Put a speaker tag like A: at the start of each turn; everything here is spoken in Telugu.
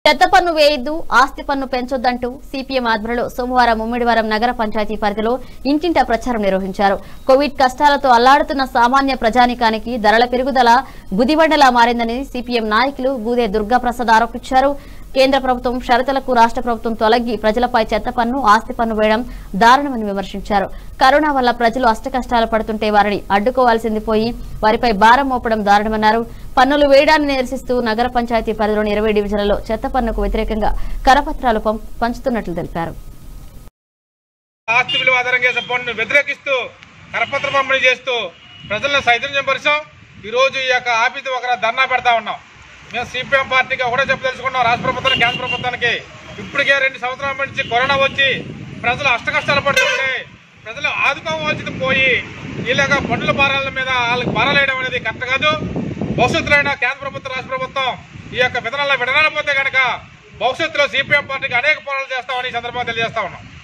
A: చెత్త పన్ను వేయొద్దు ఆస్తి పన్ను పెంచొద్దంటూ సిపిఎం ఆధ్వర్యంలో సోమవారం ముమ్మిడివారం నగర పంచాయతీ పరిధిలో ఇంటింటా ప్రచారం నిర్వహించారు కోవిడ్ కష్టాలతో అల్లాడుతున్న సామాన్య ప్రజానికానికి ధరల పెరుగుదల గుదిబండలా మారిందని సిపిఎం నాయకులు గూదే దుర్గాప్రసాద్ ఆరోపించారు కేంద్ర ప్రభుత్వం షరతులకు రాష్ట్ర ప్రభుత్వం తొలగి ప్రజలపై చెత్త పన్ను ఆస్తి పన్ను వేయడం దారుణమని విమర్శించారు కరోనా వల్ల ప్రజలు అష్టకష్టాలు పడుతుంటే వారిని అడ్డుకోవాల్సింది పోయి వారిపై భారం మోపడం దారుణమన్నారు పన్నులు వేయడాన్ని నిరసిస్తూ నగర పంచాయతీ పరిధిలోని ఇరవై డివిజన్లలో చెత్త పన్నుకు వ్యతిరేకంగా కరపత్రాలు పం- పంచుతున్నట్లు తెలిపారు
B: ఆస్తి విలువ ఆధారంగా చేసే పన్ను వ్యతిరేకిస్తూ కరపత్ర పంపిణీ చేస్తూ ప్రజలను చైతన్యం పరిచాం ఈరోజు ఈ యొక్క ఆఫీస్ ఒక ధర్నా పెడతా ఉన్నాం మేము సిపిఎం పార్టీకి ఒకటే చెప్పదలుచుకున్నాం రాష్ట్ర ప్రభుత్వానికి కేంద్ర ప్రభుత్వానికి ఇప్పటికే రెండు సంవత్సరాల నుంచి కరోనా వచ్చి ప్రజలు అష్టకష్టాలు పడుతుంటే ప్రజలు ఆదుకోవాల్సింది పోయి ఇలాగ పన్నుల భారాల మీద వాళ్ళకి భారాలు వేయడం అనేది కరెక్ట్ కాదు భవిష్యత్తులో అయినా కేంద్ర ప్రభుత్వం రాష్ట్ర ప్రభుత్వం ఈ యొక్క విధానాల్లో విడనాడపోతే కనుక భవిష్యత్తులో సిపిఎం పార్టీకి అనేక పోరాటాలు చేస్తామని ఈ సందర్భంగా తెలియజేస్తా ఉన్నాం